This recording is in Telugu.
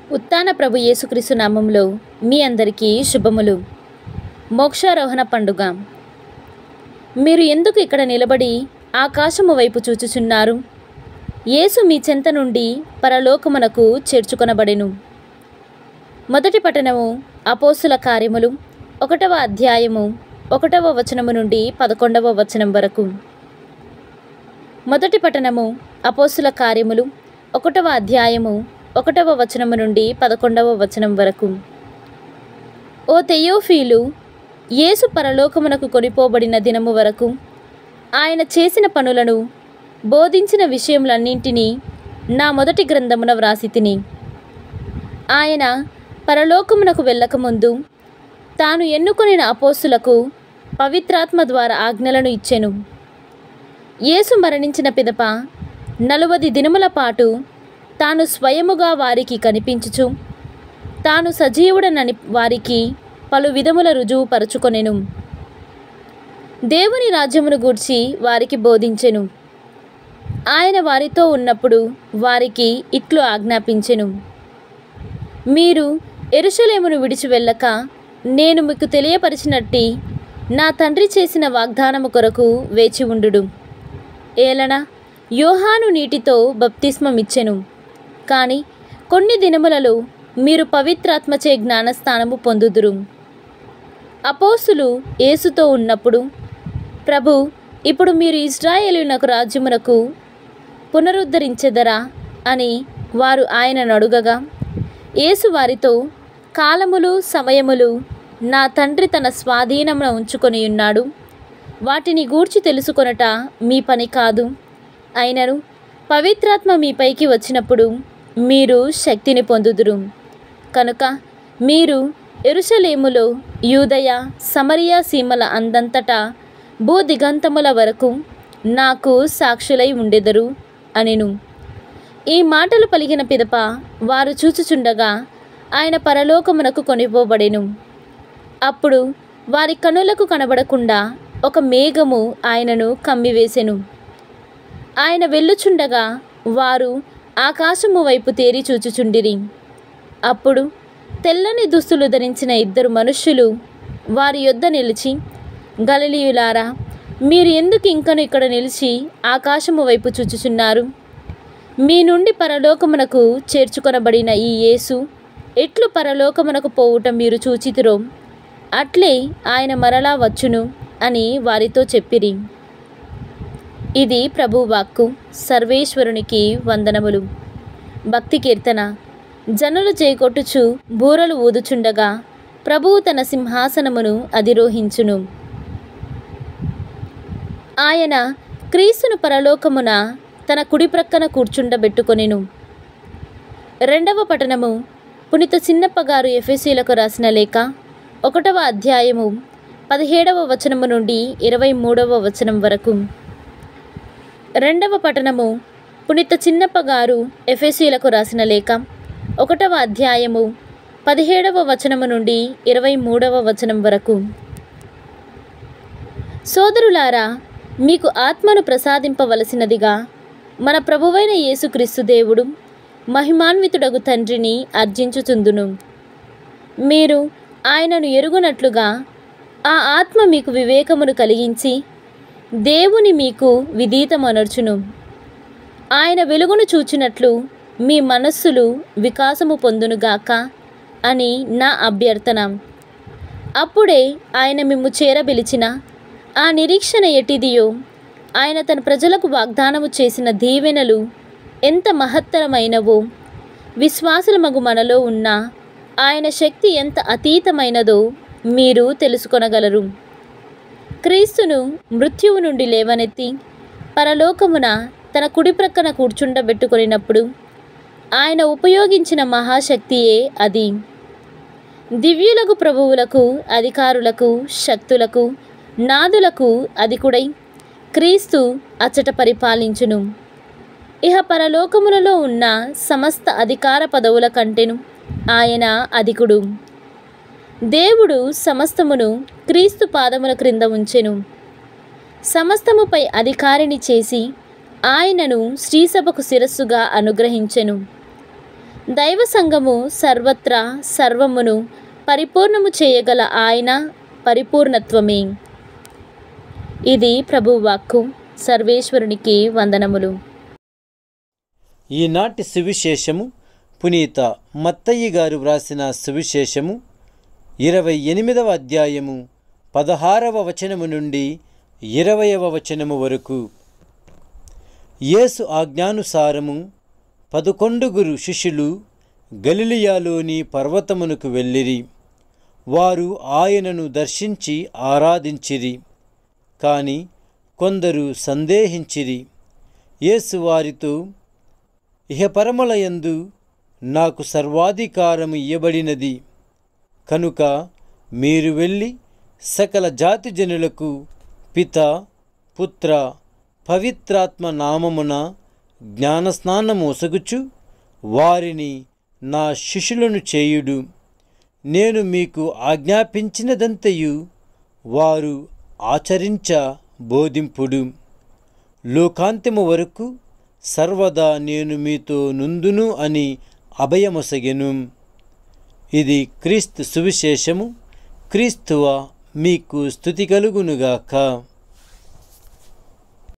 ఉత్తాన ప్రభు యేసుక్రీస్తు నామంలో మీ అందరికీ శుభములు మోక్షారోహణ పండుగ మీరు ఎందుకు ఇక్కడ నిలబడి ఆకాశము వైపు చూచుచున్నారు యేసు మీ చెంత నుండి పరలోకమునకు చేర్చుకొనబడెను మొదటి పట్టణము అపోస్తుల కార్యములు ఒకటవ అధ్యాయము ఒకటవ వచనము నుండి పదకొండవ వచనం వరకు మొదటి పట్టణము అపోస్తుల కార్యములు ఒకటవ అధ్యాయము ఒకటవ వచనము నుండి పదకొండవ వచనం వరకు ఓ తెయోఫీలు యేసు పరలోకమునకు కొనిపోబడిన దినము వరకు ఆయన చేసిన పనులను బోధించిన విషయములన్నింటినీ నా మొదటి గ్రంథమున వ్రాసి తిని ఆయన పరలోకమునకు వెళ్ళకముందు తాను ఎన్నుకొనిన అపోస్తులకు పవిత్రాత్మ ద్వారా ఆజ్ఞలను ఇచ్చెను యేసు మరణించిన పిదప నలువది దినముల పాటు తాను స్వయముగా వారికి కనిపించుచు తాను సజీవుడనని వారికి పలు విధముల రుజువు పరుచుకొనెను దేవుని రాజ్యమును గూర్చి వారికి బోధించెను ఆయన వారితో ఉన్నప్పుడు వారికి ఇట్లు ఆజ్ఞాపించెను మీరు ఎరుషలేమును విడిచి వెళ్ళక నేను మీకు తెలియపరిచినట్టి నా తండ్రి చేసిన వాగ్దానము కొరకు వేచి ఉండుడు ఏలన యోహాను నీటితో బప్తిస్మమిచ్చెను కానీ కొన్ని దినములలో మీరు పవిత్రాత్మచే జ్ఞానస్థానము పొందుదురు అపోసులు యేసుతో ఉన్నప్పుడు ప్రభు ఇప్పుడు మీరు ఇజ్రాయేలునకు రాజ్యమునకు పునరుద్ధరించెదరా అని వారు ఆయనను అడుగగా యేసు వారితో కాలములు సమయములు నా తండ్రి తన స్వాధీనమున ఉంచుకొని ఉన్నాడు వాటిని గూర్చి తెలుసుకొనట మీ పని కాదు అయినను పవిత్రాత్మ మీపైకి వచ్చినప్పుడు మీరు శక్తిని పొందుదురు కనుక మీరు ఎరుషలేములో యూదయ సమరియా సీమల అందంతటా భూదిగంతముల వరకు నాకు సాక్షులై ఉండెదరు అనెను ఈ మాటలు పలికిన పిదప వారు చూచుచుండగా ఆయన పరలోకమునకు కొనిపోబడెను అప్పుడు వారి కనులకు కనబడకుండా ఒక మేఘము ఆయనను కమ్మివేసెను ఆయన వెళ్ళుచుండగా వారు ఆకాశము వైపు తేరి చూచుచుండిరి అప్పుడు తెల్లని దుస్తులు ధరించిన ఇద్దరు మనుష్యులు వారి యొద్ద నిలిచి గలలీయులారా మీరు ఎందుకు ఇంకను ఇక్కడ నిలిచి ఆకాశము వైపు చూచుచున్నారు మీ నుండి పరలోకమునకు చేర్చుకొనబడిన ఈ యేసు ఎట్లు పరలోకమునకు పోవుట మీరు చూచితిరో అట్లే ఆయన మరలా వచ్చును అని వారితో చెప్పిరి ఇది ప్రభువాక్కు సర్వేశ్వరునికి వందనములు భక్తి కీర్తన జనులు చేకొట్టుచు బూరలు ఊదుచుండగా ప్రభువు తన సింహాసనమును అధిరోహించును ఆయన క్రీస్తును పరలోకమున తన కుడి ప్రక్కన కూర్చుండబెట్టుకొనెను రెండవ పట్టణము పునిత చిన్నప్ప గారు ఎఫ్ఎసీలకు రాసిన లేఖ ఒకటవ అధ్యాయము పదిహేడవ వచనము నుండి ఇరవై మూడవ వచనం వరకు రెండవ పట్టణము పునిత చిన్నప్ప గారు ఎఫ్ఎసీలకు రాసిన లేఖ ఒకటవ అధ్యాయము పదిహేడవ వచనము నుండి ఇరవై మూడవ వచనం వరకు సోదరులారా మీకు ఆత్మను ప్రసాదింపవలసినదిగా మన ప్రభువైన యేసుక్రీస్తు దేవుడు మహిమాన్వితుడగు తండ్రిని అర్జించుచుందును మీరు ఆయనను ఎరుగునట్లుగా ఆ ఆత్మ మీకు వివేకమును కలిగించి దేవుని మీకు విధీతమనర్చును ఆయన వెలుగును చూచినట్లు మీ మనస్సులు వికాసము పొందునుగాక అని నా అభ్యర్థన అప్పుడే ఆయన మిమ్ము చేరబిలిచిన ఆ నిరీక్షణ ఎటిదియో ఆయన తన ప్రజలకు వాగ్దానము చేసిన దీవెనలు ఎంత మహత్తరమైనవో విశ్వాసులమగు మనలో ఉన్న ఆయన శక్తి ఎంత అతీతమైనదో మీరు తెలుసుకొనగలరు క్రీస్తును మృత్యువు నుండి లేవనెత్తి పరలోకమున తన కుడి ప్రక్కన కూర్చుండబెట్టుకొనినప్పుడు ఆయన ఉపయోగించిన మహాశక్తియే అది దివ్యులకు ప్రభువులకు అధికారులకు శక్తులకు నాదులకు అధికుడై క్రీస్తు అచ్చట పరిపాలించును ఇహ పరలోకములలో ఉన్న సమస్త అధికార పదవుల కంటెను ఆయన అధికుడు దేవుడు సమస్తమును క్రీస్తు పాదముల క్రింద ఉంచెను సమస్తముపై అధికారిని చేసి ఆయనను శ్రీసభకు శిరస్సుగా అనుగ్రహించెను దైవ సంఘము సర్వత్రా సర్వమును పరిపూర్ణము చేయగల ఆయన పరిపూర్ణత్వమే ఇది ప్రభువాక్కు సర్వేశ్వరునికి వందనములు ఈనాటి సువిశేషము పునీత మత్తయ్య గారు వ్రాసిన సువిశేషము ఇరవై ఎనిమిదవ అధ్యాయము పదహారవ వచనము నుండి ఇరవయవ వచనము వరకు యేసు ఆజ్ఞానుసారము పదకొండుగురు శిష్యులు గలిలియాలోని పర్వతమునకు వెళ్ళిరి వారు ఆయనను దర్శించి ఆరాధించిరి కాని కొందరు సందేహించిరి యేసు వారితో ఇహపరములయందు నాకు సర్వాధికారము ఇయ్యబడినది కనుక మీరు వెళ్ళి సకల జాతి జనులకు పిత పుత్ర పవిత్రాత్మ నామమున జ్ఞానస్నానము ఒసగుచు వారిని నా శిష్యులను చేయుడు నేను మీకు ఆజ్ఞాపించినదంతయు వారు ఆచరించ బోధింపుడు లోకాంతిము వరకు సర్వదా నేను మీతో నుందును అని అభయమొసగెను ఇది క్రీస్తు సువిశేషము క్రీస్తువ మీకు స్థుతి కలుగునుగాక